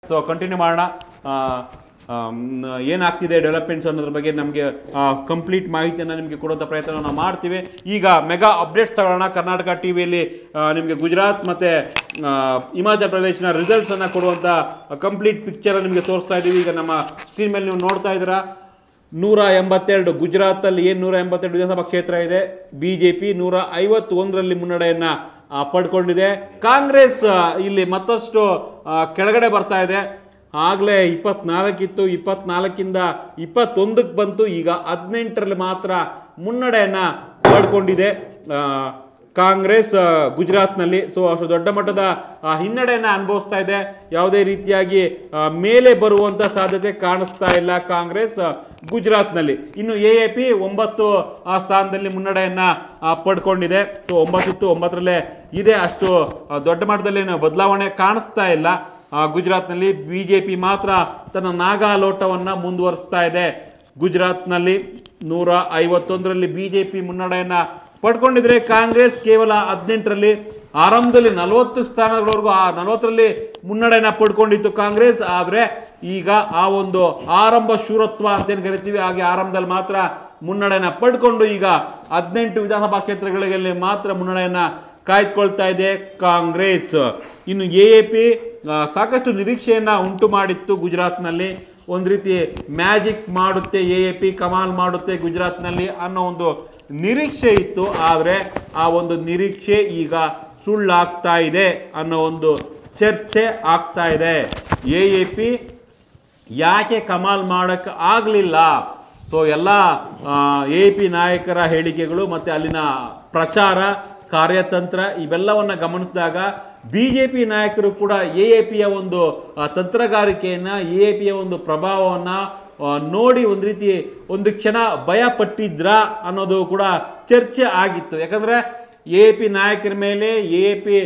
So continue ಮಾಡೋಣ ಆ, am, ಏನಾಗ್ತಿದೆ ಡೆವಲಪ್ಮೆಂಟ್ಸ್ ಅನ್ನೋದ್ರ ಬಗ್ಗೆ ನಮಗೆ ಕಂಪ್ಲೀಟ್ ಮಾಹಿತಿಯನ್ನು ನಿಮಗೆ ಕೊಡುವಂಥ ಪ್ರಯತ್ನ ನಾವು ಮಾಡ್ತೀವಿ ಈಗ ಮೆಗಾ ಅಪ್ಡೇಟ್ಸ್ ತಗೊಳ್ಳೋಣ ಕರ್ನಾಟಕ ಟಿ ವಿಯಲ್ಲಿ ನಿಮಗೆ ಗುಜರಾತ್ ಮತ್ತು ಹಿಮಾಚಲ ಪ್ರದೇಶನ ರಿಸಲ್ಟ್ಸನ್ನು ಕೊಡುವಂಥ ಕಂಪ್ಲೀಟ್ ಪಿಕ್ಚರ್ ನಿಮಗೆ ತೋರಿಸ್ತಾ ಇದ್ದೀವಿ ಈಗ ನಮ್ಮ ಸ್ಕ್ರೀನ್ ಮೇಲೆ ನೀವು ನೋಡ್ತಾ ಇದ್ದೀರಾ ನೂರ ಎಂಬತ್ತೆರಡು ಗುಜರಾತಲ್ಲಿ ಏನು ನೂರ ಎಂಬತ್ತೆರಡು ವಿಧಾನಸಭಾ ಕ್ಷೇತ್ರ ಇದೆ ಬಿ ಜೆ ಪಿ ನೂರ ಐವತ್ತೊಂದರಲ್ಲಿ ಮುನ್ನಡೆಯನ್ನು ಆ, ಪಡ್ಕೊಂಡಿದೆ ಕಾಂಗ್ರೆಸ್ ಆ, ಇಲ್ಲಿ ಮತ್ತಷ್ಟು ಆ, ಕೆಳಗಡೆ ಬರ್ತಾ ಇದೆ ಆಗಲೇ ಇಪ್ಪತ್ನಾಲ್ಕಿತ್ತು ಇಪ್ಪತ್ನಾಲ್ಕಿಂದ ಇಪ್ಪತ್ತೊಂದಕ್ಕೆ ಬಂತು ಈಗ ಹದಿನೆಂಟರಲ್ಲಿ ಮಾತ್ರ ಮುನ್ನಡೆಯನ್ನು ಪಡ್ಕೊಂಡಿದೆ ಆ, ಕಾಂಗ್ರೆಸ್ ಆ, ಗುಜರಾತ್ನಲ್ಲಿ ಸೊ ಅಷ್ಟು ದೊಡ್ಡ ಮಟ್ಟದ ಆ, ಹಿನ್ನಡೆಯನ್ನು ಅನುಭವಿಸ್ತಾ ಇದೆ ಯಾವುದೇ ರೀತಿಯಾಗಿ ಆ, ಮೇಲೆ ಬರುವಂತ ಸಾಧ್ಯತೆ ಕಾಣಿಸ್ತಾ ಇಲ್ಲ ಕಾಂಗ್ರೆಸ್ ಆ, ಗುಜರಾತ್ನಲ್ಲಿ ಇನ್ನು ಎ ಎ ಪಿ ಒಂಬತ್ತು ಆ ಸ್ಥಾನದಲ್ಲಿ ಮುನ್ನಡೆಯನ್ನ ಆ, ಪಡ್ಕೊಂಡಿದೆ ಸೊ ಒಂಬತ್ತಿತ್ತು ಒಂಬತ್ತರಲ್ಲೇ ಇದೆ ಅಷ್ಟು ಆ, ದೊಡ್ಡ ಮಟ್ಟದಲ್ಲಿ ಏನು ಬದಲಾವಣೆ ಕಾಣಿಸ್ತಾ ಇಲ್ಲ ಆ, ಗುಜರಾತ್ನಲ್ಲಿ ಬಿ ಜೆ ಪಿ ಮಾತ್ರ ತನ್ನ ನಾಗಾಲೋಟವನ್ನು ಮುಂದುವರಿಸ್ತಾ ಇದೆ ಗುಜರಾತ್ನಲ್ಲಿ ನೂರ ಐವತ್ತೊಂದರಲ್ಲಿ ಬಿ ಜೆ ಪಿ ಮುನ್ನಡೆಯನ್ನ ಪಡ್ಕೊಂಡಿದ್ರೆ ಕಾಂಗ್ರೆಸ್ ಕೇವಲ ಹದಿನೆಂಟರಲ್ಲಿ ಆರಂಭದಲ್ಲಿ ನಲವತ್ತು ಸ್ಥಾನಗಳವರೆಗೂ ಆ ನಲವತ್ತರಲ್ಲಿ ಮುನ್ನಡೆಯನ್ನ ಪಡ್ಕೊಂಡಿತ್ತು ಕಾಂಗ್ರೆಸ್ ಆದರೆ ಈಗ ಆ ಒಂದು ಆರಂಭ ಶೂರತ್ವ ಅಂತೇನು ಕರಿತೀವಿ ಹಾಗೆ ಆರಂಭದಲ್ಲಿ ಮಾತ್ರ ಮುನ್ನಡೆಯನ್ನ ಪಡ್ಕೊಂಡು ಈಗ ಹದಿನೆಂಟು ವಿಧಾನಸಭಾ ಕ್ಷೇತ್ರಗಳಿಗೆ ಮಾತ್ರ ಮುನ್ನಡೆಯನ್ನ ಕಾಯ್ದುಕೊಳ್ತಾ ಇದೆ ಕಾಂಗ್ರೆಸ್ ಇನ್ನು ಎ ಎ ಪಿ ಸಾಕಷ್ಟು ನಿರೀಕ್ಷೆಯನ್ನ ಉಂಟು ಮಾಡಿತ್ತು ಗುಜರಾತ್ನಲ್ಲಿ ಒಂದು ರೀತಿ ಮ್ಯಾಜಿಕ್ ಮಾಡುತ್ತೆ ಎ ಎ ಪಿ ಕಮಾಲ್ ಮಾಡುತ್ತೆ ಗುಜರಾತ್ನಲ್ಲಿ ಅನ್ನೋ ಒಂದು ನಿರೀಕ್ಷೆ ಇತ್ತು ಆದರೆ ಆ ಒಂದು ನಿರೀಕ್ಷೆ ಈಗ ಸುಳ್ಳಾಗ್ತಾ ಇದೆ ಅನ್ನೋ ಒಂದು ಚರ್ಚೆ ಆಗ್ತಾ ಇದೆ ಎ ಎ ಪಿ ಯಾಕೆ ಕಮಾಲ್ ಮಾಡೋಕ್ಕೆ ಆಗಲಿಲ್ಲ ಸೊ ಎಲ್ಲ ಎ ಪಿ ನಾಯಕರ ಹೇಳಿಕೆಗಳು ಮತ್ತು ಅಲ್ಲಿನ ಪ್ರಚಾರ ಕಾರ್ಯತಂತ್ರ ಇವೆಲ್ಲವನ್ನ ಗಮನಿಸಿದಾಗ ಬಿ ಜೆ ಪಿ ನಾಯಕರು ಕೂಡ ಎ ಎ ಪಿಯ ಒಂದು ಆ, ತಂತ್ರಗಾರಿಕೆಯನ್ನು ಎ ಎ ಪಿಯ ಒಂದು ಪ್ರಭಾವವನ್ನು ನೋಡಿ ಒಂದು ರೀತಿ ಒಂದು ಕ್ಷಣ ಭಯ ಪಟ್ಟಿದ್ರಾ ಅನ್ನೋದು ಕೂಡ ಚರ್ಚೆ ಆಗಿತ್ತು ಯಾಕಂದರೆ ಎ ಪಿ ನಾಯಕರ ಮೇಲೆ ಎ ಪಿ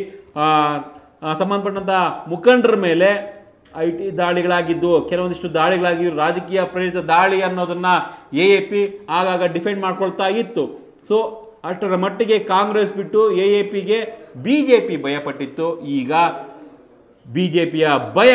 ಸಂಬಂಧಪಟ್ಟಂಥ ಮುಖಂಡರ ಮೇಲೆ ಐ ಟಿ ದಾಳಿಗಳಾಗಿದ್ದು ಕೆಲವೊಂದಿಷ್ಟು ದಾಳಿಗಳಾಗಿದ್ದು ರಾಜಕೀಯ ಪ್ರೇರಿತ ದಾಳಿ ಅನ್ನೋದನ್ನ ಎ ಎ ಪಿ ಆಗಾಗ ಡಿಫೆಂಡ್ ಮಾಡ್ಕೊಳ್ತಾ ಇತ್ತು ಸೊ ಅಷ್ಟರ ಮಟ್ಟಿಗೆ ಕಾಂಗ್ರೆಸ್ ಬಿಟ್ಟು ಎ ಎ ಪಿಗೆ ಬಿ ಜೆ ಪಿ ಭಯಪಟ್ಟಿತ್ತು ಈಗ ಬಿ ಜೆ ಪಿಯ ಭಯ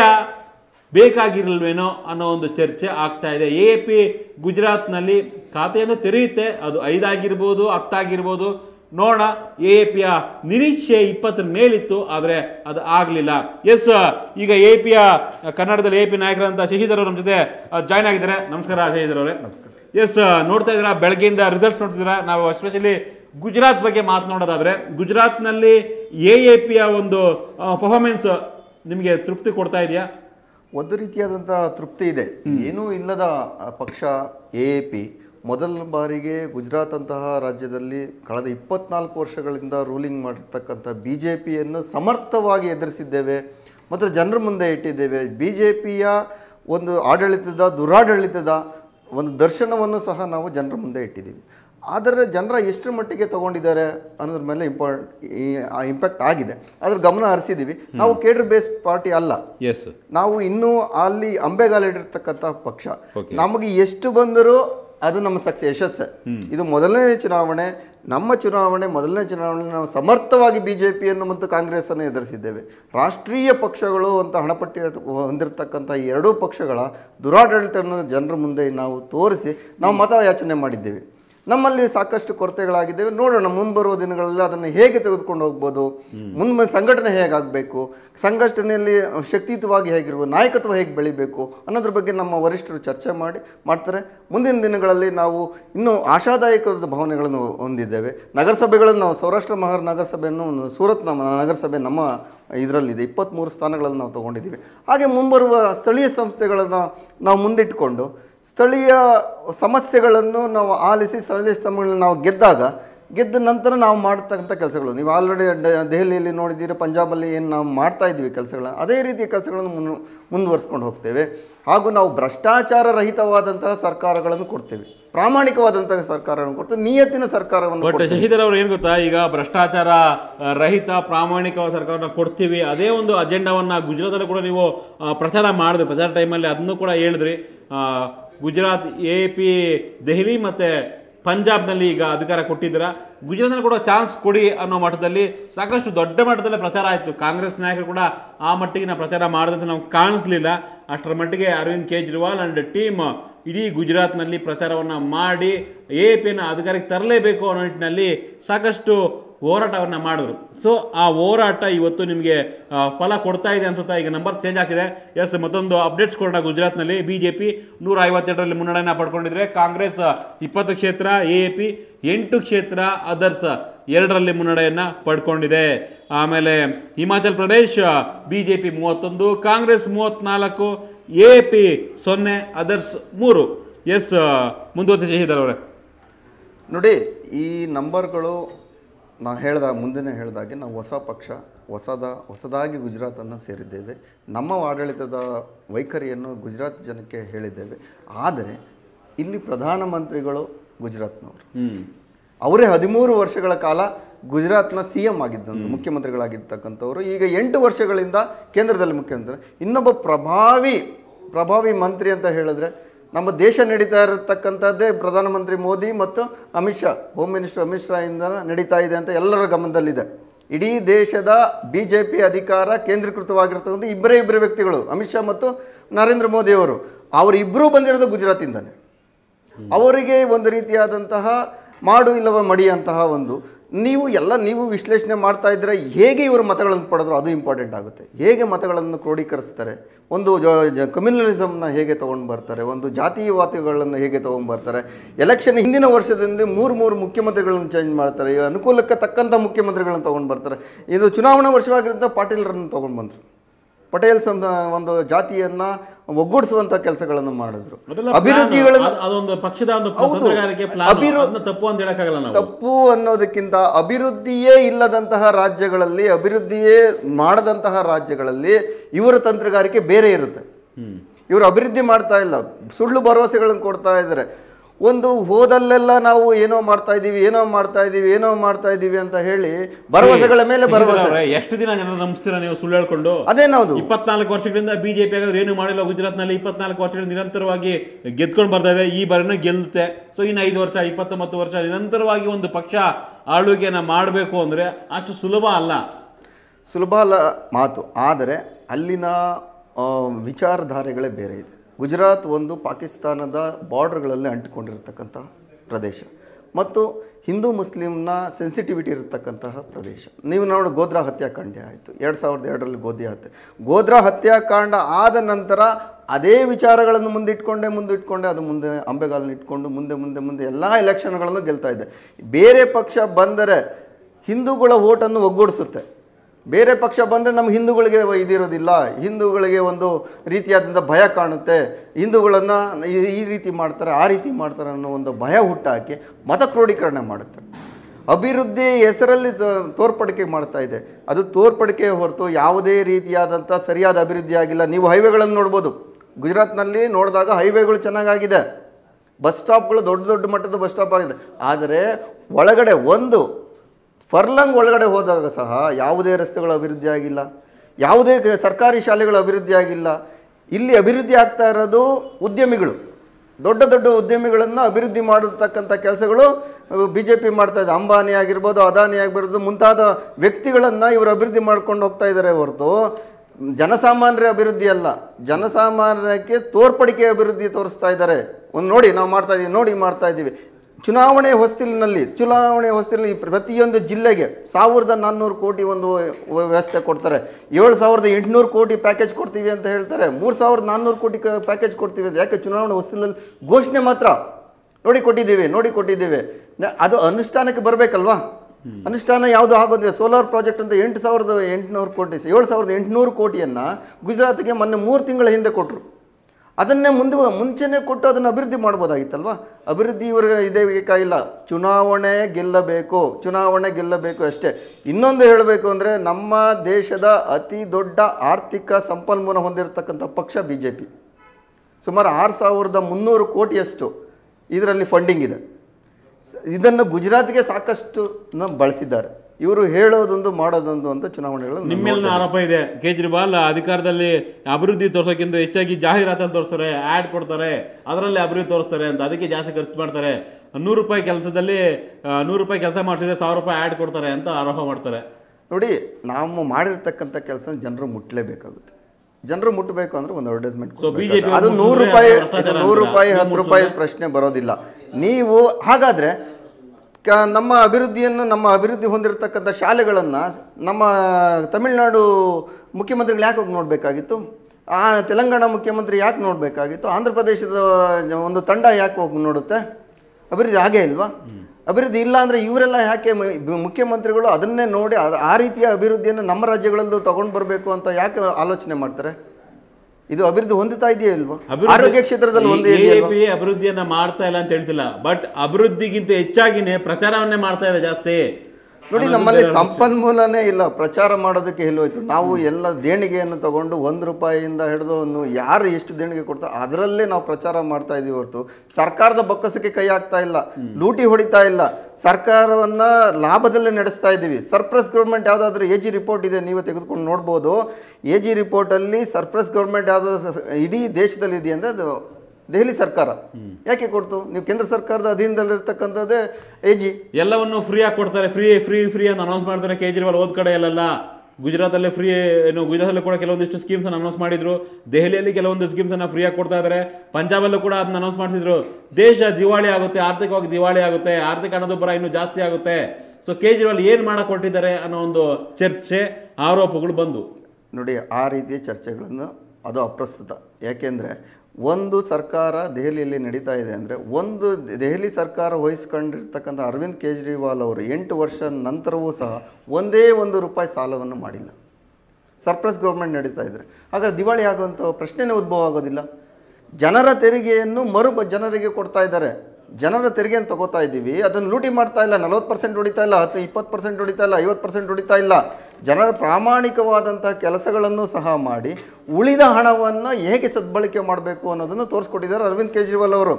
ಬೇಕಾಗಿರಲ್ವೇನೋ ಅನ್ನೋ ಒಂದು ಚರ್ಚೆ ಆಗ್ತಾ ಇದೆ ಎ ಎ ಪಿ ಗುಜರಾತ್ನಲ್ಲಿ ಖಾತೆಯನ್ನು ತೆರೆಯುತ್ತೆ ಅದು ಐದಾಗಿರ್ಬೋದು ಹತ್ತಾಗಿರ್ಬೋದು ನೋಡೋಣ ಎ ಎ ಪಿಯ ನಿರೀಕ್ಷೆ ಇಪ್ಪತ್ತರ ಮೇಲಿತ್ತು ಆದರೆ ಅದು ಆಗಲಿಲ್ಲ ಎಸ್ ಈಗ ಎ ಪಿಯ ಕನ್ನಡದಲ್ಲಿ ಎ ಪಿ ನಾಯಕರಂತ ಶಶಿಧರ್ ಅವರು ನಮ್ಮ ಜೊತೆ ಜಾಯ್ನ್ ಆಗಿದ್ದಾರೆ ನಮಸ್ಕಾರ ಶಶಿಧರ್ ಅವರೇ ಎಸ್ ನೋಡ್ತಾ ಇದ್ದೀರಾ ಬೆಳಗ್ಗೆಯಿಂದ ರಿಸಲ್ಟ್ಸ್ ನೋಡ್ತಿದ್ದೀರಾ ನಾವು ಎಸ್ಪೆಷಲಿ ಗುಜರಾತ್ ಬಗ್ಗೆ ಮಾತನಾಡೋದಾದ್ರೆ ಗುಜರಾತ್ನಲ್ಲಿ ಎ ಎ ಪಿಯ ಒಂದು ಪರ್ಫಾರ್ಮೆನ್ಸ್ ನಿಮಗೆ ತೃಪ್ತಿ ಕೊಡ್ತಾ ಇದೆಯಾ ಒಂದು ರೀತಿಯಾದಂಥ ತೃಪ್ತಿ ಇದೆ ಏನೂ ಇಲ್ಲದ ಆ, ಪಕ್ಷ ಎ ಎ ಪಿ ಮೊದಲ ಬಾರಿಗೆ ಗುಜರಾತ್ ಅಂತಹ ರಾಜ್ಯದಲ್ಲಿ ಕಳೆದ ಇಪ್ಪತ್ನಾಲ್ಕು ವರ್ಷಗಳಿಂದ ರೂಲಿಂಗ್ ಮಾಡಿರ್ತಕ್ಕಂಥ ಬಿ ಜೆ ಪಿಯನ್ನು ಸಮರ್ಥವಾಗಿ ಎದುರಿಸಿದ್ದೇವೆ ಮತ್ತು ಜನರ ಮುಂದೆ ಇಟ್ಟಿದ್ದೇವೆ ಬಿ ಜೆ ಪಿಯ ಒಂದು ಆಡಳಿತದ ದುರಾಡಳಿತದ ಒಂದು ದರ್ಶನವನ್ನು ಸಹ ನಾವು ಜನರ ಮುಂದೆ ಇಟ್ಟಿದ್ದೀವಿ ಆದರೆ ಜನರ ಎಷ್ಟರ ಮಟ್ಟಿಗೆ ತಗೊಂಡಿದ್ದಾರೆ ಅನ್ನೋದ್ರ ಮೇಲೆ ಇಂಪಾರ್ಟ್ ಇಂಪ್ಯಾಕ್ಟ್ ಆಗಿದೆ ಅದ್ರ ಗಮನ ಹರಿಸಿದ್ದೀವಿ ನಾವು ಕೇಡರ್ ಬೇಸ್ ಪಾರ್ಟಿ ಅಲ್ಲ ಎಸ್ ನಾವು ಇನ್ನೂ ಅಲ್ಲಿ ಅಂಬೆಗಾಲಿಟ್ಟಿರ್ತಕ್ಕಂಥ ಪಕ್ಷ Okay. ನಮಗೆ ಎಷ್ಟು ಬಂದರೂ ಅದು ನಮ್ಮ ಸಕ್ಸಸ್ ಯಶಸ್ಸೆ ಇದು ಮೊದಲನೇ ಚುನಾವಣೆ ನಮ್ಮ ಚುನಾವಣೆ ಮೊದಲನೇ ಚುನಾವಣೆ ನಾವು ಸಮರ್ಥವಾಗಿ ಬಿ ಜೆ ಪಿಯನ್ನು ಮತ್ತು ಕಾಂಗ್ರೆಸ್ಸನ್ನು ಎದುರಿಸಿದ್ದೇವೆ ರಾಷ್ಟ್ರೀಯ ಪಕ್ಷಗಳು ಅಂತ ಹಣಪಟ್ಟಿ ಹೊಂದಿರತಕ್ಕಂಥ ಈ ಎರಡೂ ಪಕ್ಷಗಳ ದುರಾಡಳಿತವನ್ನು ಜನರ ಮುಂದೆ ನಾವು ತೋರಿಸಿ ನಾವು ಮತ ಯಾಚನೆ ಮಾಡಿದ್ದೇವೆ ನಮ್ಮಲ್ಲಿ ಸಾಕಷ್ಟು ಕೊರತೆಗಳಾಗಿದ್ದೇವೆ ನೋಡೋಣ ಮುಂಬರುವ ದಿನಗಳಲ್ಲಿ ಅದನ್ನು ಹೇಗೆ ತೆಗೆದುಕೊಂಡು ಹೋಗ್ಬೋದು ಮುಂದೆ ಸಂಘಟನೆ ಹೇಗಾಗಬೇಕು ಸಂಘಟನೆಯಲ್ಲಿ ಶಕ್ತಿಯುತವಾಗಿ ಹೇಗಿರ್ಬೋದು ನಾಯಕತ್ವ ಹೇಗೆ ಬೆಳಿಬೇಕು ಅನ್ನೋದ್ರ ಬಗ್ಗೆ ನಮ್ಮ ವರಿಷ್ಠರು ಚರ್ಚೆ ಮಾಡಿ ಮಾಡ್ತಾರೆ ಮುಂದಿನ ದಿನಗಳಲ್ಲಿ ನಾವು ಇನ್ನೂ ಆಶಾದಾಯಕವಾದ ಭಾವನೆಗಳನ್ನು ಹೊಂದಿದ್ದೇವೆ ನಗರಸಭೆಗಳನ್ನು ನಾವು ಸೌರಾಷ್ಟ್ರ ಮಹಾರ ನಗರಸಭೆಯನ್ನು ಒಂದು ಸೂರತ್ ನಮ್ಮ ನಗರಸಭೆ ನಮ್ಮ ಇದರಲ್ಲಿದೆ ಇಪ್ಪತ್ತ್ಮೂರು ಸ್ಥಾನಗಳನ್ನು ನಾವು ತೊಗೊಂಡಿದ್ದೀವಿ ಹಾಗೆ ಮುಂಬರುವ ಸ್ಥಳೀಯ ಸಂಸ್ಥೆಗಳನ್ನು ನಾವು ಮುಂದಿಟ್ಟುಕೊಂಡು ಸ್ಥಳೀಯ ಸಮಸ್ಯೆಗಳನ್ನು ನಾವು ಆಲಿಸಿ ಸ್ಥಳೀಯ ಸ್ತಂಭಗಳನ್ನು ನಾವು ಗೆದ್ದಾಗ ಗೆದ್ದ ನಂತರ ನಾವು ಮಾಡ್ತಕ್ಕಂಥ ಕೆಲಸಗಳು ನೀವು ಆಲ್ರೆಡಿ ದೆಹಲಿಯಲ್ಲಿ ನೋಡಿದ್ದೀರಿ ಪಂಜಾಬಲ್ಲಿ ಏನು ನಾವು ಮಾಡ್ತಾ ಇದ್ವಿ ಕೆಲಸಗಳನ್ನ ಅದೇ ರೀತಿಯ ಕೆಲಸಗಳನ್ನು ಮುನ್ ಮುಂದುವರಿಸ್ಕೊಂಡು ಹೋಗ್ತೇವೆ ಹಾಗೂ ನಾವು ಭ್ರಷ್ಟಾಚಾರ ರಹಿತವಾದಂತಹ ಸರ್ಕಾರಗಳನ್ನು ಕೊಡ್ತೇವೆ ಪ್ರಾಮಾಣಿಕವಾದಂತಹ ಸರ್ಕಾರಗಳನ್ನು ಕೊಡ್ತೇವೆ ನಿಯತ್ತಿನ ಸರ್ಕಾರವನ್ನು ಬಟ್ ಶಶಿಧರ್ ಅವರು ಏನು ಗೊತ್ತಾ ಈಗ ಭ್ರಷ್ಟಾಚಾರ ಆ, ರಹಿತ ಪ್ರಾಮಾಣಿಕವಾದ ಸರ್ಕಾರನ ಕೊಡ್ತೀವಿ ಅದೇ ಒಂದು ಅಜೆಂಡಾವನ್ನ ಗುಜರಾತಲ್ಲೂ ಕೂಡ ನೀವು ಆ, ಪ್ರಚಾರ ಮಾಡಿದ್ರಿ ಪ್ರಚಾರ ಟೈಮಲ್ಲಿ ಅದನ್ನು ಕೂಡ ಹೇಳಿದ್ರಿ ಆ, ಗುಜರಾತ್ ಎ ಪಿ ದೆಹಲಿ ಮತ್ತು ಪಂಜಾಬ್ನಲ್ಲಿ ಈಗ ಅಧಿಕಾರ ಕೊಟ್ಟಿದ್ದೀರಾ ಗುಜರಾತ್ನಲ್ಲಿ ಕೂಡ ಚಾನ್ಸ್ ಕೊಡಿ ಅನ್ನೋ ಮಟ್ಟದಲ್ಲಿ ಸಾಕಷ್ಟು ದೊಡ್ಡ ಮಟ್ಟದಲ್ಲಿ ಪ್ರಚಾರ ಆಯಿತು ಕಾಂಗ್ರೆಸ್ ನಾಯಕರು ಕೂಡ ಆ ಮಟ್ಟಿಗಿನ ಪ್ರಚಾರ ಮಾಡಿದಂತೆ ನಾವು ಕಾಣಿಸ್ಲಿಲ್ಲ ಅಷ್ಟರ ಮಟ್ಟಿಗೆ ಅರವಿಂದ್ ಕೇಜ್ರಿವಾಲ್ ಅಂಡ್ ಟೀಮ್ ಇಡೀ ಗುಜರಾತ್ನಲ್ಲಿ ಪ್ರಚಾರವನ್ನು ಮಾಡಿ ಎ ಪಿಯನ್ನು ಅಧಿಕಾರಕ್ಕೆ ತರಲೇಬೇಕು ಅನ್ನೋ ನಿಟ್ಟಿನಲ್ಲಿ ಸಾಕಷ್ಟು ಹೋರಾಟವನ್ನು ಮಾಡಿದ್ರು ಸೊ ಆ ಹೋರಾಟ ಇವತ್ತು ನಿಮಗೆ ಆ, ಫಲ ಕೊಡ್ತಾ ಇದೆ ಅನ್ಸುತ್ತಾ ಈಗ ನಂಬರ್ಸ್ ಚೇಂಜ್ ಆಗ್ತಿದೆ ಎಸ್ ಮತ್ತೊಂದು ಅಪ್ಡೇಟ್ಸ್ ಕೊಡೋಣ ಗುಜರಾತ್ನಲ್ಲಿ ಬಿ ಜೆ ಪಿ ನೂರ ಐವತ್ತೆರಡರಲ್ಲಿ ಮುನ್ನಡೆಯನ್ನು ಪಡ್ಕೊಂಡಿದ್ರೆ ಕಾಂಗ್ರೆಸ್ ಇಪ್ಪತ್ತು ಕ್ಷೇತ್ರ ಎ ಪಿ ಎಂಟು ಕ್ಷೇತ್ರ ಅದರ್ಸ್ ಎರಡರಲ್ಲಿ ಮುನ್ನಡೆಯನ್ನು ಪಡ್ಕೊಂಡಿದೆ ಆಮೇಲೆ Himachal Pradesh B J P ಮೂವತ್ತೊಂದು ಕಾಂಗ್ರೆಸ್ ಮೂವತ್ತ್ನಾಲ್ಕು ಎ ಪಿ ಸೊನ್ನೆ ಅದರ್ಸ್ ಮೂರು ಎಸ್ ಮುಂದುವರಿಸಿ ಶಶಿಧರ್ ಅವರೇ ನೋಡಿ ಈ ನಂಬರ್ಗಳು ನಾವು ಹೇಳ್ದ ಮುಂದಿನ ಹೇಳಿದಾಗೆ ನಾವು ಹೊಸ ಪಕ್ಷ ಹೊಸದ ಹೊಸದಾಗಿ ಗುಜರಾತನ್ನು ಸೇರಿದ್ದೇವೆ ನಮ್ಮ ಆಡಳಿತದ ವೈಖರಿಯನ್ನು ಗುಜರಾತ್ ಜನಕ್ಕೆ ಹೇಳಿದ್ದೇವೆ ಆದರೆ ಇಲ್ಲಿ ಪ್ರಧಾನಮಂತ್ರಿಗಳು ಗುಜರಾತ್ನವರು ಹ್ಮ್ ಅವರೇ ಹದಿಮೂರು ವರ್ಷಗಳ ಕಾಲ ಗುಜರಾತ್ನ ಸಿ ಎಂ ಆಗಿದ್ದಂಥ ಮುಖ್ಯಮಂತ್ರಿಗಳಾಗಿರ್ತಕ್ಕಂಥವ್ರು ಈಗ ಎಂಟು ವರ್ಷಗಳಿಂದ ಕೇಂದ್ರದಲ್ಲಿ ಮುಖ್ಯಮಂತ್ರಿ ಇನ್ನೊಬ್ಬ ಪ್ರಭಾವಿ ಪ್ರಭಾವಿ ಮಂತ್ರಿ ಅಂತ ಹೇಳಿದ್ರೆ ನಮ್ಮ ದೇಶ ನಡೀತಾ ಇರತಕ್ಕಂಥದ್ದೇ ಪ್ರಧಾನಮಂತ್ರಿ ಮೋದಿ ಮತ್ತು ಅಮಿತ್ ಶಾ ಹೋಮ್ ಮಿನಿಸ್ಟರ್ ಅಮಿತ್ ಶಾ ಇಂದ ನಡೀತಾ ಇದೆ ಅಂತ ಎಲ್ಲರ ಗಮನದಲ್ಲಿದೆ ಇಡೀ ದೇಶದ ಬಿ ಜೆ ಪಿ ಅಧಿಕಾರ ಕೇಂದ್ರೀಕೃತವಾಗಿರ್ತಕ್ಕಂಥ ಇಬ್ಬರೇ ಇಬ್ಬರೇ ವ್ಯಕ್ತಿಗಳು ಅಮಿತ್ ಶಾ ಮತ್ತು ನರೇಂದ್ರ ಮೋದಿ ಅವರು ಅವರಿಬ್ಬರೂ ಬಂದಿರೋದು ಗುಜರಾತಿಂದನೇ ಅವರಿಗೆ ಒಂದು ರೀತಿಯಾದಂತಹ ಮಾಡು ಇಲ್ಲವ ಮಡಿ ಅಂತಹ ಒಂದು ನೀವು ಎಲ್ಲ ನೀವು ವಿಶ್ಲೇಷಣೆ ಮಾಡ್ತಾ ಇದ್ದರೆ ಹೇಗೆ ಇವರು ಮತಗಳನ್ನು ಪಡೆದ್ರು ಅದು ಇಂಪಾರ್ಟೆಂಟ್ ಆಗುತ್ತೆ ಹೇಗೆ ಮತಗಳನ್ನು ಕ್ರೋಢೀಕರಿಸ್ತಾರೆ ಒಂದು ಕಮ್ಯುನಲಿಸಮ್ನ ಹೇಗೆ ತೊಗೊಂಡು ಬರ್ತಾರೆ ಒಂದು ಜಾತೀಯವಾದಿಗಳನ್ನು ಹೇಗೆ ತೊಗೊಂಡು ಬರ್ತಾರೆ ಎಲೆಕ್ಷನ್ ಹಿಂದಿನ ವರ್ಷದಿಂದ ಮೂರು ಮೂರು ಮುಖ್ಯಮಂತ್ರಿಗಳನ್ನು ಚೇಂಜ್ ಮಾಡ್ತಾರೆ ಈ ಅನುಕೂಲಕ್ಕೆ ತಕ್ಕಂಥ ಮುಖ್ಯಮಂತ್ರಿಗಳನ್ನು ತೊಗೊಂಡು ಬರ್ತಾರೆ ಇದು ಚುನಾವಣಾ ವರ್ಷವಾಗಿದ್ದ ಪಾಟೀಲರನ್ನು ತೊಗೊಂಡು ಬಂದರು ಪಟೇಲ್ ಸಂ ಒಂದು ಜಾತಿಯನ್ನ ಒಗ್ಗೂಡಿಸುವಂತ ಕೆಲಸಗಳನ್ನು ಮಾಡಿದ್ರು ಅದೆಲ್ಲ ಅಭಿವೃದ್ಧಿಗಳನ್ನು plan, ಅದ್- ಅದೊಂದು ಪಕ್ಷದ ಒಂದು ಹೌದು. ತಂತ್ರಗಾರಿಕೆ ಪ್ಲಾನ್ ಅಭಿವೃ- ಅದನ್ನ ತಪ್ಪು ಅಂತ ಹೇಳಕ್ಕಾಗಲ್ಲ ನಾವು ತಪ್ಪು ಅನ್ನೋದಕ್ಕಿಂತ ಅಭಿವೃದ್ಧಿಯೇ ಇಲ್ಲದಂತಹ ರಾಜ್ಯಗಳಲ್ಲಿ ಅಭಿವೃದ್ಧಿಯೇ ಮಾಡದಂತಹ ರಾಜ್ಯಗಳಲ್ಲಿ ಇವರ ತಂತ್ರಗಾರಿಕೆ ಬೇರೆ ಇರುತ್ತೆ ಹ್ಮ್ ಇವರು ಅಭಿವೃದ್ಧಿ ಮಾಡ್ತಾ ಇಲ್ಲ ಸುಳ್ಳು ಭರವಸೆಗಳನ್ನು ಕೊಡ್ತಾ ಇದ್ದಾರೆ ಒಂದು ಹೋದಲ್ಲೆಲ್ಲ ನಾವು ಏನೋ ಮಾಡ್ತಾ ಇದೀವಿ ಏನೋ ಮಾಡ್ತಾ ಇದೀವಿ ಏನೋ ಮಾಡ್ತಾ ಇದೀವಿ ಅಂತ ಹೇಳಿ ಭರವಸೆಗಳ ಮೇಲೆ ಭರವಸೆ ಅವ್ರೆ, ಎಷ್ಟು ದಿನ ಜನ ನಂಬಿಸ್ತೀರಾ ನೀವು ಸುಳ್ಳು ಹೇಳ್ಕೊಂಡು ಅದೇನೌದು ಇಪ್ಪತ್ನಾಲ್ಕು ವರ್ಷಗಳಿಂದ ಬಿಜೆಪಿ ಆಗೋದು ಏನು ಮಾಡಿಲ್ಲ ಗುಜರಾತ್ನಲ್ಲಿ ಇಪ್ಪತ್ನಾಲ್ಕು ವರ್ಷಗಳಿಂದ ನಿರಂತರವಾಗಿ ಗೆದ್ಕೊಂಡು ಬರ್ತಾ ಇದೆ ಈ ಬಾರಿನೂ ಗೆಲ್ಲುತ್ತೆ ಸೊ ಇನ್ನು ಐದು ವರ್ಷ ಇಪ್ಪತ್ತೊಂಬತ್ತು ವರ್ಷ ನಿರಂತರವಾಗಿ ಒಂದು ಪಕ್ಷ ಆಳ್ವಿಕೆಯನ್ನ ಮಾಡಬೇಕು ಅಂದ್ರೆ ಅಷ್ಟು ಸುಲಭ ಅಲ್ಲ ಸುಲಭ ಅಲ್ಲ ಮಾತು ಆದರೆ ಅಲ್ಲಿನ ಆ, ವಿಚಾರಧಾರೆಗಳೇ ಬೇರೆ ಇದೆ ಗುಜರಾತ್ ಒಂದು ಪಾಕಿಸ್ತಾನದ ಬಾರ್ಡರ್ಗಳಲ್ಲಿ ಅಂಟಿಕೊಂಡಿರತಕ್ಕಂತಹ ಪ್ರದೇಶ ಮತ್ತು ಹಿಂದೂ ಮುಸ್ಲಿಮ್ನ ಸೆನ್ಸಿಟಿವಿಟಿ ಇರತಕ್ಕಂತಹ ಪ್ರದೇಶ ನೀವು ನೋಡಿ ಗೋಧ್ರಾ ಹತ್ಯಾಕಾಂಡ ಆಯಿತು ಎರಡು ಸಾವಿರದ ಎರಡರಲ್ಲಿ ಗೋಧಿ ಹತ್ಯೆ ಗೋಧ್ರಾ ಹತ್ಯಾಕಾಂಡ ಆದ ನಂತರ ಅದೇ ವಿಚಾರಗಳನ್ನು ಮುಂದಿಟ್ಕೊಂಡೇ ಮುಂದಿಟ್ಕೊಂಡೆ ಅದು ಮುಂದೆ ಅಂಬೆಗಾಲನ್ನ ಇಟ್ಕೊಂಡು ಮುಂದೆ ಮುಂದೆ ಮುಂದೆ ಎಲ್ಲ ಎಲೆಕ್ಷನ್ಗಳನ್ನು ಗೆಲ್ತಾ ಇದೆ ಬೇರೆ ಪಕ್ಷ ಬಂದರೆ ಹಿಂದೂಗಳ ಓಟನ್ನು ಒಗ್ಗೂಡಿಸುತ್ತೆ ಬೇರೆ ಪಕ್ಷ ಬಂದರೆ ನಮ್ಮ ಹಿಂದೂಗಳಿಗೆ ಇದಿರೋದಿಲ್ಲ ಹಿಂದೂಗಳಿಗೆ ಒಂದು ರೀತಿಯಾದಂಥ ಭಯ ಕಾಣುತ್ತೆ ಹಿಂದೂಗಳನ್ನು ಈ- ಈ ರೀತಿ ಮಾಡ್ತಾರೆ ಆ ರೀತಿ ಮಾಡ್ತಾರೆ ಅನ್ನೋ ಒಂದು ಭಯ ಹುಟ್ಟಾಕಿ ಮತ ಕ್ರೋಢೀಕರಣ ಮಾಡುತ್ತೆ ಅಭಿವೃದ್ಧಿ ಹೆಸರಲ್ಲಿ ತೋ- ತೋರ್ಪಡಿಕೆ ಮಾಡ್ತಾ ಇದೆ ಅದು ತೋರ್ಪಡಿಕೆ ಹೊರತು ಯಾವುದೇ ರೀತಿಯಾದಂಥ ಸರಿಯಾದ ಅಭಿವೃದ್ಧಿ ಆಗಿಲ್ಲ ನೀವು ಹೈವೇಗಳನ್ನು ನೋಡ್ಬೋದು ಗುಜರಾತ್ನಲ್ಲಿ ನೋಡಿದಾಗ ಹೈವೇಗಳು ಚೆನ್ನಾಗಾಗಿದೆ ಬಸ್ ಸ್ಟಾಪ್ಗಳು ದೊಡ್ಡ ದೊಡ್ಡ ಮಟ್ಟದ ಬಸ್ ಸ್ಟಾಪ್ ಆಗಿದೆ ಆದರೆ ಒಳಗಡೆ ಒಂದು ಫರ್ಲಂಗ್ ಒಳಗಡೆ ಹೋದಾಗ ಸಹ ಯಾವುದೇ ರಸ್ತೆಗಳು ಅಭಿವೃದ್ಧಿ ಆಗಿಲ್ಲ ಯಾವುದೇ ಕ- ಸರ್ಕಾರಿ ಶಾಲೆಗಳು ಅಭಿವೃದ್ಧಿ ಆಗಿಲ್ಲ ಇಲ್ಲಿ ಅಭಿವೃದ್ಧಿ ಆಗ್ತಾ ಇರೋದು ಉದ್ಯಮಿಗಳು ದೊಡ್ಡ ದೊಡ್ಡ ಉದ್ಯಮಿಗಳನ್ನು ಅಭಿವೃದ್ಧಿ ಮಾಡತಕ್ಕಂಥ ಕೆಲಸಗಳು ಬಿ ಜೆ ಪಿ ಮಾಡ್ತಾ ಇದೆ ಅಂಬಾನಿ ಆಗಿರ್ಬೋದು ಅದಾನಿ ಆಗಿರ್ಬೋದು ಮುಂತಾದ ವ್ಯಕ್ತಿಗಳನ್ನು ಇವರು ಅಭಿವೃದ್ಧಿ ಮಾಡ್ಕೊಂಡು ಹೋಗ್ತಾ ಇದ್ದಾರೆ ಹೊರತು ಜನಸಾಮಾನ್ಯರ ಅಭಿವೃದ್ಧಿ ಅಲ್ಲ ಜನಸಾಮಾನ್ಯಕ್ಕೆ ತೋರ್ಪಡಿಕೆ ಅಭಿವೃದ್ಧಿ ತೋರಿಸ್ತಾ ಇದ್ದಾರೆ ಒಂದು ನೋಡಿ ನಾವು ಮಾಡ್ತಾ ಇದೀವಿ ನೋಡಿ ಮಾಡ್ತಾ ಇದ್ದೀವಿ ಚುನಾವಣೆ ಹೊಸ್ತಿಲಿನಲ್ಲಿ ಚುನಾವಣೆ ಹೊಸ್ತಿಲಿನಲ್ಲಿ ಪ್ರತಿಯೊಂದು ಜಿಲ್ಲೆಗೆ ಸಾವಿರದ ನಾನ್ನೂರು ಕೋಟಿ ಒಂದು ವ್ಯ- ವ್ಯವಸ್ಥೆ ಕೊಡ್ತಾರೆ ಏಳು ಸಾವಿರದ ಎಂಟುನೂರು ಕೋಟಿ ಪ್ಯಾಕೇಜ್ ಕೊಡ್ತೀವಿ ಅಂತ ಹೇಳ್ತಾರೆ ಮೂರು ಸಾವಿರದ ನಾನ್ನೂರು ಕೋಟಿ ಪ್ಯಾಕೇಜ್ ಕೊಡ್ತೀವಿ ಅಂತ ಯಾಕೆ ಚುನಾವಣೆ ಹೊಸ್ತಿಲಲ್ಲಿ ಘೋಷಣೆ ಮಾತ್ರ ನೋಡಿ ಕೊಟ್ಟಿದ್ದೀವಿ ನೋಡಿ ಕೊಟ್ಟಿದ್ದೀವಿ ನ- ಅದು ಅನುಷ್ಠಾನಕ್ಕೆ ಬರಬೇಕಲ್ವಾ ಅನುಷ್ಠಾನ ಯಾವುದು ಆಗೋದಿಲ್ಲ ಸೋಲಾರ್ ಪ್ರಾಜೆಕ್ಟ್ ಅಂತ ಎಂಟು ಸಾವಿರದ ಎಂಟುನೂರು ಕೋಟಿ ಏಳು ಸಾವಿರದ ಎಂಟುನೂರು ಕೋಟಿಯನ್ನು ಗುಜರಾತ್ಗೆ ಮೊನ್ನೆ ಮೂರು ತಿಂಗಳ ಹಿಂದೆ ಕೊಟ್ಟರು ಅದನ್ನೇ ಮುಂದೆ ಮುಂಚೆನೇ ಕೊಟ್ಟು ಅದನ್ನು ಅಭಿವೃದ್ಧಿ ಮಾಡ್ಬೋದಾಗಿತ್ತಲ್ವಾ ಅಭಿವೃದ್ಧಿ ಇವ್ರಿಗೆ ಇದೇ ಬೇಕಾಗಿಲ್ಲ ಚುನಾವಣೆ ಗೆಲ್ಲಬೇಕು ಚುನಾವಣೆ ಗೆಲ್ಲಬೇಕು ಅಷ್ಟೇ ಇನ್ನೊಂದು ಹೇಳಬೇಕು ಅಂದರೆ ನಮ್ಮ ದೇಶದ ಅತಿ ದೊಡ್ಡ ಆರ್ಥಿಕ ಸಂಪನ್ಮೂಲ ಹೊಂದಿರತಕ್ಕಂಥ ಪಕ್ಷ ಬಿ ಜೆ ಪಿ ಸುಮಾರು ಆರು ಸಾವಿರದ ಮುನ್ನೂರು ಕೋಟಿಯಷ್ಟು ಇದರಲ್ಲಿ ಫಂಡಿಂಗ್ ಇದೆ ಸ- ಇದನ್ನು ಗುಜರಾತ್ಗೆ ಸಾಕಷ್ಟು ನ ಬಳಸಿದ್ದಾರೆ ಇವರು ಹೇಳೋದೊಂದು ಮಾಡೋದೊಂದು ಅಂತ ಚುನಾವಣೆಗಳು ನಿಮ್ಮೆಲ್ಲ ಆರೋಪ ಇದೆ ಕೇಜ್ರಿವಾಲ್ ಅಧಿಕಾರದಲ್ಲಿ ಅಭಿವೃದ್ಧಿ ತೋರ್ಸೋಕ್ಕಿಂತ ಹೆಚ್ಚಾಗಿ ಜಾಹೀರಾತಲ್ಲಿ ತೋರಿಸ್ತಾರೆ ಆ್ಯಡ್ ಕೊಡ್ತಾರೆ ಅದರಲ್ಲಿ ಅಭಿವೃದ್ಧಿ ತೋರಿಸ್ತಾರೆ ಅಂತ ಅದಕ್ಕೆ ಜಾಸ್ತಿ ಖರ್ಚು ಮಾಡ್ತಾರೆ ನೂರು ರೂಪಾಯಿ ಕೆಲಸದಲ್ಲಿ ನೂರು ರೂಪಾಯಿ ಕೆಲಸ ಮಾಡ್ತಿದ್ರೆ ಸಾವಿರ ರೂಪಾಯಿ ಆ್ಯಡ್ ಕೊಡ್ತಾರೆ ಅಂತ ಆರೋಪ ಮಾಡ್ತಾರೆ ನೋಡಿ ನಾವು ಮಾಡಿರ್ತಕ್ಕಂಥ ಕೆಲಸ ಜನರು ಮುಟ್ಲೇಬೇಕಾಗುತ್ತೆ ಜನರು ಮುಟ್ಟಬೇಕು ಅಂದ್ರೆ ಒಂದು ಅಡ್ವರ್ಟೈಸ್ಮೆಂಟ್ So, BJP ಅದು ಅವ್ರು ನೂರು ಮುಟ್ಟಿದ್ರೆ ರೂಪಾಯಿ ಅದು ಭ್ರಷ್ಟಾಚಾರ ಇದು ನೂರು ಅಂತೀರಾ? ರೂಪಾಯಿ ನೀವು ಹತ್ತು ರೂಪಾಯಿ ಪ್ರಶ್ನೆ ಬರೋದಿಲ್ಲ ನೀವು ಹಾಗಾದ್ರೆ ಕ ನಮ್ಮ ಅಭಿವೃದ್ಧಿಯನ್ನು ನಮ್ಮ ಅಭಿವೃದ್ಧಿ ಹೊಂದಿರತಕ್ಕಂಥ ಶಾಲೆಗಳನ್ನು ನಮ್ಮ ತಮಿಳುನಾಡು ಮುಖ್ಯಮಂತ್ರಿಗಳು ಯಾಕೆ ಹೋಗಿ ನೋಡಬೇಕಾಗಿತ್ತು ಆ ತೆಲಂಗಾಣ ಮುಖ್ಯಮಂತ್ರಿ ಯಾಕೆ ನೋಡಬೇಕಾಗಿತ್ತು ಆಂಧ್ರ ಪ್ರದೇಶದ ಒಂದು ತಂಡ ಯಾಕೆ ಹೋಗಿ ನೋಡುತ್ತೆ ಅಭಿವೃದ್ಧಿ ಹಾಗೇ ಇಲ್ವಾ ಅಭಿವೃದ್ಧಿ ಇಲ್ಲ ಅಂದರೆ ಇವರೆಲ್ಲ ಯಾಕೆ ಮ- ಮುಖ್ಯಮಂತ್ರಿಗಳು ಅದನ್ನೇ ನೋಡಿ ಅದ್- ಆ ರೀತಿಯ ಅಭಿವೃದ್ಧಿಯನ್ನು ನಮ್ಮ ರಾಜ್ಯಗಳಲ್ಲೂ ತಗೊಂಡು ಬರಬೇಕು ಅಂತ ಯಾಕೆ ಆಲೋಚನೆ ಮಾಡ್ತಾರೆ ಇದು ಅಭಿವೃದ್ಧಿ ಹೊಂದುತ್ತಾ ಇದೆಯಾ ಇಲ್ವಾ ಆರೋಗ್ಯ ಕ್ಷೇತ್ರದಲ್ಲಿ ಒಂದೇ ಇದೆಯಲ್ವಾ ಎಪಿ ಅಭಿವೃದ್ಧಿಯನ್ನ ಮಾಡ್ತಾ ಇಲ್ಲ ಅಂತ ಹೇಳ್ತಿಲ್ಲ ಬಟ್ ಅಭಿವೃದ್ಧಿಗಿಂತ ಹೆಚ್ಚಾಗಿನೇ ಪ್ರಚಾರವನ್ನೇ ಮಾಡ್ತಾ ಇದೆ ಜಾಸ್ತಿ ನೋಡಿ ನಮ್ಮಲ್ಲಿ ಸಂಪನ್ಮೂಲನೇ ಇಲ್ಲ ಪ್ರಚಾರ ಮಾಡೋದಕ್ಕೆ ಎಲ್ಲೋಯ್ತು ನಾವು ಎಲ್ಲ ದೇಣಿಗೆಯನ್ನು ತಗೊಂಡು ಒಂದು ರೂಪಾಯಿಯಿಂದ ಹಿಡಿದು ಒಂದು ಯಾರು ಎಷ್ಟು ದೇಣಿಗೆ ಕೊಡ್ತಾರೆ ಅದರಲ್ಲೇ ನಾವು ಪ್ರಚಾರ ಮಾಡ್ತಾ ಇದೀವಿ ಹೊರತು ಸರ್ಕಾರದ ಬೊಕ್ಕಸಕ್ಕೆ ಕೈ ಹಾಕ್ತಾ ಇಲ್ಲ ಲೂಟಿ ಹೊಡಿತಾ ಇಲ್ಲ ಸರ್ಕಾರವನ್ನ ಲಾಭದಲ್ಲೇ ನಡೆಸ್ತಾ ಇದ್ದೀವಿ ಸರ್ಪ್ರಸ್ ಗೌರ್ಮೆಂಟ್ ಯಾವುದಾದ್ರೂ ಎ ಜಿ ರಿಪೋರ್ಟ್ ಇದೆ ನೀವು ತೆಗೆದುಕೊಂಡು ನೋಡ್ಬೋದು ಎ ಜಿ ರಿಪೋರ್ಟಲ್ಲಿ ಸರ್ಪ್ರಸ್ ಗೌರ್ಮೆಂಟ್ ಯಾವುದಾದ್ರು ಇಡೀ ದೇಶದಲ್ಲಿ ಇದೆ ಅಂದರೆ ಅದು ದೆಹಲಿ ಸರ್ಕಾರ ಯಾಕೆ ಕೊಡ್ತು ನೀವು ಕೇಂದ್ರ ಸರ್ಕಾರದ ಅಧೀನದಲ್ಲಿರ್ತಕ್ಕಂಥದ್ದೇ ಎ ಜಿ ಎಲ್ಲವನ್ನು ಫ್ರೀ ಆಗಿ ಕೊಡ್ತಾರೆ ಫ್ರೀ ಫ್ರೀ ಫ್ರೀ ಅಂತ ಅನೌನ್ಸ್ ಮಾಡ್ತಾರೆ ಕೇಜ್ರಿವಾಲ್ ಹೋದ್ ಕಡೆ ಎಲ್ಲೆಲ್ಲ ಗುಜರಾತಲ್ಲೇ ಫ್ರೀ ಏನು ಗುಜರಾತಲ್ಲೂ ಕೂಡ ಕೆಲವೊಂದಿಷ್ಟು ಸ್ಕೀಮ್ಸ್ ಅನ್ನು ಅನೌನ್ಸ್ ಮಾಡಿದ್ರು ದೆಹಲಿಯಲ್ಲಿ ಕೆಲವೊಂದು ಸ್ಕೀಮ್ಸ್ ಅನ್ನ ಫ್ರೀ ಆಗಿ ಕೊಡ್ತಾ ಇದ್ದಾರೆ ಪಂಜಾಬಲ್ಲೂ ಕೂಡ ಅದನ್ನ ಅನೌನ್ಸ್ ಮಾಡ್ತಿದ್ರು ದೇಶ ದಿವಾಳಿ ಆಗುತ್ತೆ ಆರ್ಥಿಕವಾಗಿ ದಿವಾಳಿ ಆಗುತ್ತೆ ಆರ್ಥಿಕ ಹಣದುಬ್ಬರ ಇನ್ನೂ ಜಾಸ್ತಿ ಆಗುತ್ತೆ ಸೊ ಕೇಜ್ರಿವಾಲ್ ಏನ್ ಮಾಡಕ್ ಹೊರಟಿದ್ದಾರೆ ಅನ್ನೋ ಒಂದು ಚರ್ಚೆ ಆರೋಪಗಳು ಬಂದು ನೋಡಿ ಆ ರೀತಿಯ ಚರ್ಚೆಗಳನ್ನು ಅದು ಅಪ್ರಸ್ತುತ ಯಾಕೆಂದರೆ ಒಂದು ಸರ್ಕಾರ ದೆಹಲಿಯಲ್ಲಿ ನಡೀತಾ ಇದೆ ಅಂದರೆ ಒಂದು ದೆಹಲಿ ಸರ್ಕಾರ ವಹಿಸ್ಕೊಂಡಿರ್ತಕ್ಕಂಥ ಅರವಿಂದ್ ಕೇಜ್ರಿವಾಲ್ ಅವರು ಎಂಟು ವರ್ಷ ನಂತರವೂ ಸಹ ಒಂದೇ ಒಂದು ರೂಪಾಯಿ ಸಾಲವನ್ನು ಮಾಡಿಲ್ಲ ಸರ್ಪ್ರಸ್ ಗೌರ್ಮೆಂಟ್ ನಡೀತಾ ಇದ್ದಾರೆ ಆಗ ದಿವಾಳಿ ಆಗುವಂಥ ಪ್ರಶ್ನೆನೇ ಉದ್ಭವ ಆಗೋದಿಲ್ಲ ಜನರ ತೆರಿಗೆಯನ್ನು ಮರು ಬ- ಜನರಿಗೆ ಕೊಡ್ತಾ ಇದ್ದಾರೆ ಜನರ ತೆರಿಗೆಯನ್ನು ತಗೋತಾ ಇದ್ದೀವಿ ಅದನ್ನು ಲೂಟಿ ಮಾಡ್ತಾ ಇಲ್ಲ ನಲವತ್ತು ಪರ್ಸೆಂಟ್ ಹೊಡಿತಾ ಇಲ್ಲ ಹತ್ತು ಇಪ್ಪತ್ತು ಪರ್ಸೆಂಟ್ ಹೊಡಿತಾ ಇಲ್ಲ ಐವತ್ತು ಪರ್ಸೆಂಟ್ ಹೊಡಿತಾ ಇಲ್ಲ ಜನರ ಪ್ರಾಮಾಣಿಕವಾದಂಥ ಕೆಲಸಗಳನ್ನು ಸಹ ಮಾಡಿ ಉಳಿದ ಹಣವನ್ನು ಹೇಗೆ ಸದ್ಬಳಕೆ ಮಾಡಬೇಕು ಅನ್ನೋದನ್ನು ತೋರಿಸ್ಕೊಟ್ಟಿದ್ದಾರೆ ಅರವಿಂದ್ ಕೇಜ್ರಿವಾಲ್ ಅವರು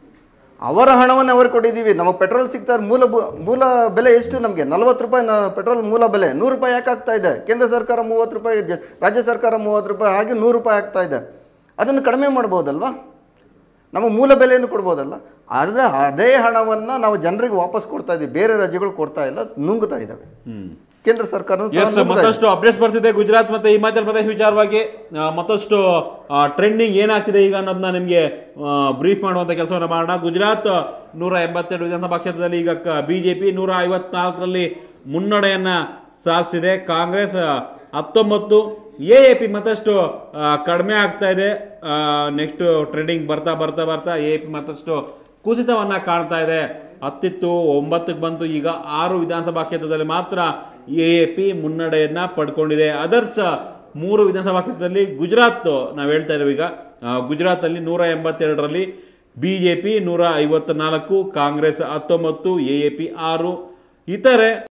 ಅವರ ಹಣವನ್ನು ಅವರು ಕೊಟ್ಟಿದ್ದೀವಿ ನಮಗೆ ಪೆಟ್ರೋಲ್ ಸಿಗ್ತಾ ಇರೋ ಮೂಲ ಬು- ಮೂಲ ಬೆಲೆ ಎಷ್ಟು ನಮಗೆ ನಲ್ವತ್ತು ರೂಪಾಯಿ ನ ಪೆಟ್ರೋಲ್ ಮೂಲ ಬೆಲೆ ನೂರು ರೂಪಾಯಿ ಯಾಕೆ ಆಗ್ತಾ ಇದೆ ಕೇಂದ್ರ ಸರ್ಕಾರ ಮೂವತ್ತು ರೂಪಾಯಿ ಜ- ರಾಜ್ಯ ಸರ್ಕಾರ ಮೂವತ್ತು ರೂಪಾಯಿ ಹಾಗೆ ನೂರು ರೂಪಾಯಿ ಆಗ್ತಾ ಇದೆ ಅದನ್ನು ಕಡಿಮೆ ಮಾಡ್ಬೋದಲ್ವಾ ನಮ್ಮ ಮೂಲ ಬೆಲೆಯನ್ನು ಕೊಡ್ಬೋದಲ್ಲ ಆದರೆ ಅದೇ ಹಣವನ್ನು ನಾವು ಜನರಿಗೆ ವಾಪಸ್ ಕೊಡ್ತಾ ಇದ್ದೀವಿ ಬೇರೆ ರಾಜ್ಯಗಳು ಕೊಡ್ತಾ ಇಲ್ಲ ನುಂಗ್ತಾ ಇದ್ದಾವೆ ಕೇಂದ್ರ ಸರ್ಕಾರ ಎಸ್ ಮತ್ತಷ್ಟು ಅಪ್ಡೇಟ್ಸ್ ಬರ್ತಿದೆ ಗುಜರಾತ್ ಮತ್ತೆ ಹಿಮಾಚಲ ಪ್ರದೇಶ ವಿಚಾರವಾಗಿ ಆ, ಮತ್ತಷ್ಟು ಟ್ರೆಂಡಿಂಗ್ ಏನಾಗ್ತಿದೆ ಈಗ ಅನ್ನೋದನ್ನ ನಿಮಗೆ ಬ್ರೀಫ್ ಮಾಡುವಂತ ಕೆಲಸವನ್ನ ಮಾಡೋಣ ಗುಜರಾತ್ ನೂರ ಎಂಬತ್ತೆರಡು ವಿಧಾನಸಭಾ ಕ್ಷೇತ್ರದಲ್ಲಿ ಈಗ ಬಿಜೆಪಿ ನೂರ ಐವತ್ನಾಲ್ಕರಲ್ಲಿ ಮುನ್ನಡೆಯನ್ನ ಸಾಧಿಸಿದೆ ಕಾಂಗ್ರೆಸ್ ಆ, ಹತ್ತೊಂಬತ್ತು ಎ ಎ ಪಿ ಮತ್ತಷ್ಟು ಆ, ಕಡಿಮೆ ಆಗ್ತಾ ಇದೆ ನೆಕ್ಸ್ಟ್ ಟ್ರೆಂಡಿಂಗ್ ಬರ್ತಾ ಬರ್ತಾ ಬರ್ತಾ ಎ ಪಿ ಮತ್ತಷ್ಟು ಕುಸಿತವನ್ನ ಕಾಣ್ತಾ ಇದೆ ಹತ್ತಿತ್ತು ಒಂಬತ್ತಕ್ಕೆ ಬಂತು ಈಗ ಆರು ವಿಧಾನಸಭಾ ಕ್ಷೇತ್ರದಲ್ಲಿ ಮಾತ್ರ ಎ ಎ ಪಿ ಮುನ್ನಡೆಯನ್ನ ಪಡ್ಕೊಂಡಿದೆ ಅದರ್ಸ್ ಮೂರು ವಿಧಾನಸಭಾ ಕ್ಷೇತ್ರದಲ್ಲಿ ಗುಜರಾತ್ ನಾವು ಹೇಳ್ತಾ ಇದ್ದೇವೆ ಈಗ ಆ, ಗುಜರಾತಲ್ಲಿ ನೂರ ಎಂಬತ್ತೆರಡರಲ್ಲಿ ಬಿ ಜೆ ಪಿ ನೂರ ಐವತ್ತ ನಾಲ್ಕು ಕಾಂಗ್ರೆಸ್ ಹತ್ತೊಂಬತ್ತು ಎ ಎ ಪಿ ಆರು ಇತರೆ